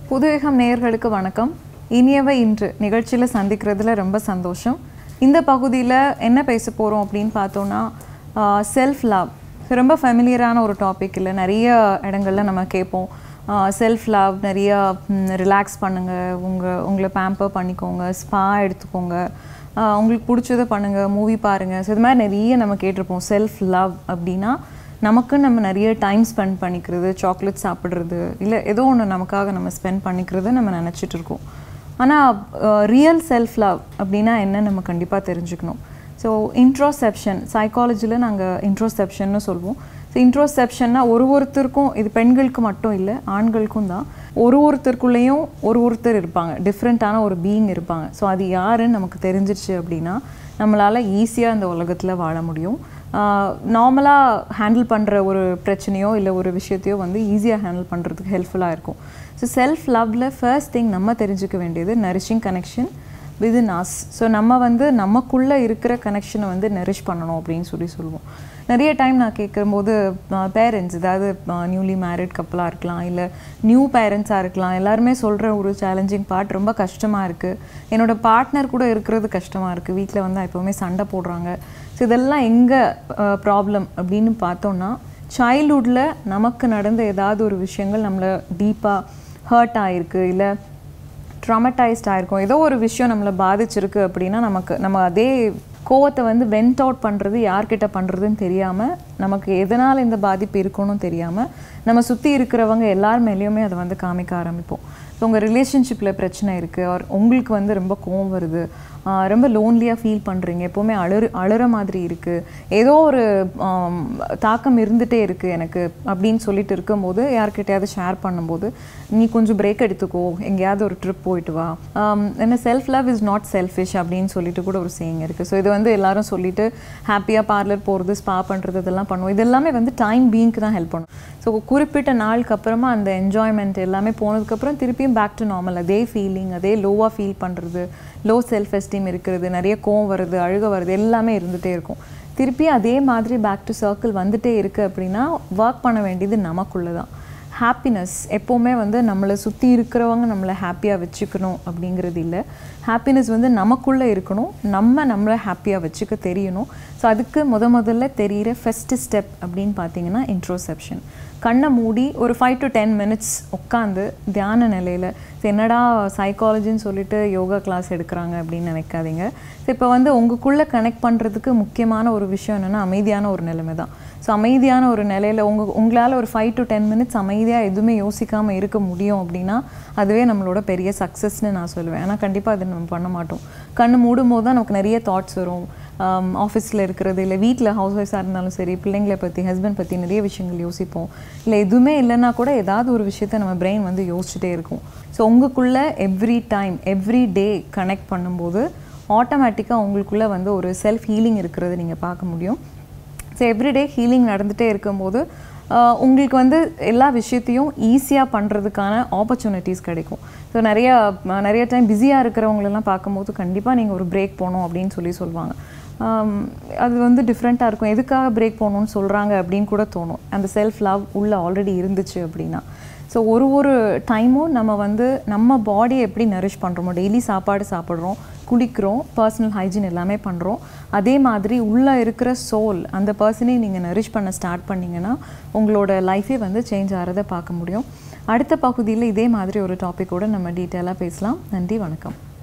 புதுயுகம் நேயர்களுக்கு வணக்கம் இனியவை இன்று நிகழ்ச்சியில் சந்திக்கிறதுல ரொம்ப சந்தோஷம் இந்த பகுதியில் என்ன பேச போகிறோம் அப்படின்னு பார்த்தோன்னா செல்ஃப் லவ் ரொம்ப ஃபெமிலியரான ஒரு டாபிக் இல்லை நிறைய இடங்கள்ல நம்ம கேட்போம் செல்ஃப் லவ் நிறைய ரிலாக்ஸ் பண்ணுங்கள் உங்கள் உங்களை பேம்பர் பண்ணிக்கோங்க ஸ்பா எடுத்துக்கோங்க ஆஹ் உங்களுக்கு பிடிச்சதை பண்ணுங்கள் மூவி பாருங்கள் ஸோ இது மாதிரி நிறைய நம்ம கேட்டிருப்போம் செல்ஃப் லவ் அப்படின்னா நமக்கு நம்ம நிறைய டைம் ஸ்பெண்ட் பண்ணிக்கிறது சாக்லேட் சாப்பிட்றது இல்லை ஏதோ ஒன்று நமக்காக நம்ம ஸ்பெண்ட் பண்ணிக்கிறது நம்ம நினச்சிட்டு இருக்கோம் ஆனால் ரியல் செல்ஃப் லவ் அப்படின்னா என்ன நம்ம கண்டிப்பாக தெரிஞ்சுக்கணும் ஸோ இன்ட்ரோசெப்ஷன் சைக்காலஜியில் நாங்கள் இன்ட்ரோசெப்ஷன்னு சொல்லுவோம் ஸோ இன்ட்ரோசெப்ஷன்னா ஒரு ஒருத்தருக்கும் இது பெண்களுக்கு மட்டும் இல்லை ஆண்களுக்கும் தான் ஒரு ஒருத்தருக்குள்ளேயும் ஒரு ஒருத்தர் இருப்பாங்க டிஃப்ரெண்ட்டான ஒரு பீயிங் இருப்பாங்க ஸோ அது யாருன்னு நமக்கு தெரிஞ்சிருச்சு அப்படின்னா நம்மளால் ஈஸியாக இந்த உலகத்தில் வாழ முடியும் நார்மலாக ஹேண்டில் பண்ணுற ஒரு பிரச்சனையோ இல்லை ஒரு விஷயத்தையோ வந்து ஈஸியாக ஹேண்டில் பண்ணுறதுக்கு ஹெல்ப்ஃபுல்லாக இருக்கும் ஸோ செல்ஃப் லவ்வில் ஃபர்ஸ்ட் திங் நம்ம தெரிஞ்சுக்க வேண்டியது nourishing connection within us so நம்ம வந்து நமக்குள்ளே இருக்கிற கனெக்ஷனை வந்து நரிஷ் பண்ணணும் அப்படின்னு சொல்லி சொல்லுவோம் நிறைய டைம் நான் கேட்கும்போது பேரண்ட்ஸ் அதாவது நியூலி மேரிட் கப்பலாக இருக்கலாம் இல்லை நியூ பேரண்ட்ஸாக இருக்கலாம் எல்லாருமே சொல்கிற ஒரு சேலஞ்சிங் பார்ட் ரொம்ப கஷ்டமாக இருக்குது என்னோடய பார்ட்னர் கூட இருக்கிறது கஷ்டமாக இருக்குது வீட்டில் வந்து எப்போவுமே சண்டை போடுறாங்க ஸோ இதெல்லாம் எங்கே ப்ராப்ளம் அப்படின்னு பார்த்தோன்னா சைல்ட்ஹுட்டில் நமக்கு நடந்த ஏதாவது ஒரு விஷயங்கள் நம்மளை டீப்பாக ஹர்ட் ஆகிருக்கு இல்லை ட்ராமடைஸ்ட் ஆகிருக்கும் ஏதோ ஒரு விஷயம் நம்மளை பாதிச்சிருக்கு அப்படின்னா நமக்கு நம்ம அதே கோவத்தை வந்து வென்ட் அவுட் பண்ணுறது யார்கிட்ட பண்ணுறதுன்னு தெரியாமல் நமக்கு எதனால் இந்த பாதிப்பு இருக்குன்னு தெரியாமல் நம்ம சுற்றி இருக்கிறவங்க எல்லார் மேலேயுமே அதை வந்து காமிக்க ஆரம்பிப்போம் ஸோ உங்கள் ரிலேஷன்ஷிப்பில் பிரச்சனை இருக்குது ஆர் உங்களுக்கு வந்து ரொம்ப கோவம் வருது ரொம்ப லோன்லியாக ஃபீல் பண்ணுறீங்க எப்போவுமே அழுறு அழுற மாதிரி இருக்குது ஏதோ ஒரு தாக்கம் இருந்துகிட்டே இருக்குது எனக்கு அப்படின்னு சொல்லிட்டு இருக்கும்போது யார்கிட்டயாவது ஷேர் பண்ணும்போது நீ கொஞ்சம் பிரேக் எடுத்துக்கோ எங்கேயாவது ஒரு ட்ரிப் போயிட்டு வா என்ன self love is not selfish அப்படின்னு சொல்லிட்டு கூட ஒரு சேயிங் இருக்குது ஸோ இது வந்து எல்லாரும் சொல்லிட்டு ஹாப்பியாக பார்லர் போகிறது ஸ்பா பண்ணுறது இதெல்லாம் பண்ணுவோம் இது எல்லாமே வந்து டைம் பீங்க்கு தான் ஹெல்ப் பண்ணும் ஸோ குறிப்பிட்ட நாளுக்கு அப்புறமா அந்த என்ஜாய்மெண்ட் எல்லாமே போனதுக்கப்புறம் திருப்பியும் பேக் டு நார்மல் அதே ஃபீலிங் அதே லோவாக ஃபீல் பண்ணுறது லோ செல்ஃப் எஸ்டீம் இருக்கிறது நிறைய கோவம் வருது அழுக வருது எல்லாமே இருந்துகிட்டே இருக்கும் திருப்பி அதே மாதிரி பேக் டு சர்க்கிள் வந்துட்டே இருக்குது அப்படின்னா ஒர்க் பண்ண வேண்டியது நமக்குள்ளே தான் ஹாப்பினஸ் எப்போவுமே வந்து நம்மளை சுற்றி இருக்கிறவங்க நம்மளை ஹாப்பியாக வச்சுக்கணும் அப்படிங்கிறது இல்லை ஹாப்பினஸ் வந்து நமக்குள்ளே இருக்கணும் நம்ம நம்மளை ஹாப்பியாக வச்சுக்க தெரியணும் ஸோ அதுக்கு முத முதல்ல தெரிகிற ஃபஸ்ட்டு ஸ்டெப் அப்படின்னு பார்த்தீங்கன்னா இன்ட்ரோசெப்ஷன் கண்ணை மூடி ஒரு ஃபைவ் டு டென் மினிட்ஸ் உட்காந்து தியான நிலையில் என்னடா சைக்காலஜின்னு சொல்லிட்டு யோகா கிளாஸ் எடுக்கிறாங்க அப்படின்னு நினைக்காதீங்க ஸோ இப்போ வந்து உங்களுக்குள்ளே கனெக்ட் பண்ணுறதுக்கு முக்கியமான ஒரு விஷயம் என்னென்னா அமைதியான ஒரு நிலைமை தான் ஸோ அமைதியான ஒரு நிலையில் உங்கள் உங்களால் ஒரு ஃபைவ் டு டென் மினிட்ஸ் அமைதியாக எதுவுமே யோசிக்காமல் இருக்க முடியும் அப்படின்னா அதுவே நம்மளோட பெரிய சக்ஸஸ்னு நான் சொல்லுவேன் ஆனால் கண்டிப்பாக அது நம்ம பண்ண மாட்டோம் கண்ணு மூடும் போது தான் நமக்கு நிறைய தாட்ஸ் வரும் ஆஃபீஸில் இருக்கிறது இல்லை வீட்டில் ஹவுஸ் ஒய்ஃபாக இருந்தாலும் சரி பிள்ளைங்களை பற்றி ஹஸ்பண்ட் பற்றி நிறைய விஷயங்கள் யோசிப்போம் இல்லை எதுவுமே இல்லைன்னா கூட ஏதாவது ஒரு விஷயத்த நம்ம பிரெயின் வந்து யோசிச்சுட்டே இருக்கும் ஸோ உங்களுக்குள்ளே every time every day connect பண்ணும்போது ஆட்டோமேட்டிக்காக உங்களுக்குள்ளே வந்து ஒரு செல்ஃப் ஹீலிங் இருக்கிறது நீங்கள் பார்க்க முடியும் ஸோ எவ்ரிடே ஹீலிங் நடந்துகிட்டே இருக்கும்போது உங்களுக்கு வந்து எல்லா விஷயத்தையும் ஈஸியாக பண்ணுறதுக்கான ஆப்பர்ச்சுனிட்டிஸ் கிடைக்கும் ஸோ நிறையா நிறைய டைம் பிஸியாக இருக்கிறவங்களெல்லாம் பார்க்கும்போது கண்டிப்பாக நீங்கள் ஒரு பிரேக் போகணும் அப்படின்னு சொல்லி சொல்லுவாங்க அது வந்து டிஃப்ரெண்ட்டாக இருக்கும் எதுக்காக பிரேக் போகணுன்னு சொல்கிறாங்க அப்படின்னு கூட தோணும் அந்த செல்ஃப் லவ் உள்ளே ஆல்ரெடி இருந்துச்சு அப்படின்னா ஸோ ஒரு ஒரு டைமும் நம்ம வந்து நம்ம பாடியை எப்படி நரிஷ் பண்ணுறோமோ டெய்லி சாப்பாடு சாப்பிட்றோம் குளிக்கிறோம் பர்சனல் ஹைஜீன் எல்லாமே பண்ணுறோம் அதே மாதிரி உள்ளே இருக்கிற சோல் அந்த பர்சனையும் நீங்கள் நரிஷ் பண்ண ஸ்டார்ட் பண்ணிங்கன்னா உங்களோட லைஃபே வந்து சேஞ்ச் ஆகிறத பார்க்க முடியும் அடுத்த பகுதியில் இதே மாதிரி ஒரு டாப்பிக்கோடு நம்ம டீட்டெயிலாக பேசலாம் நன்றி வணக்கம்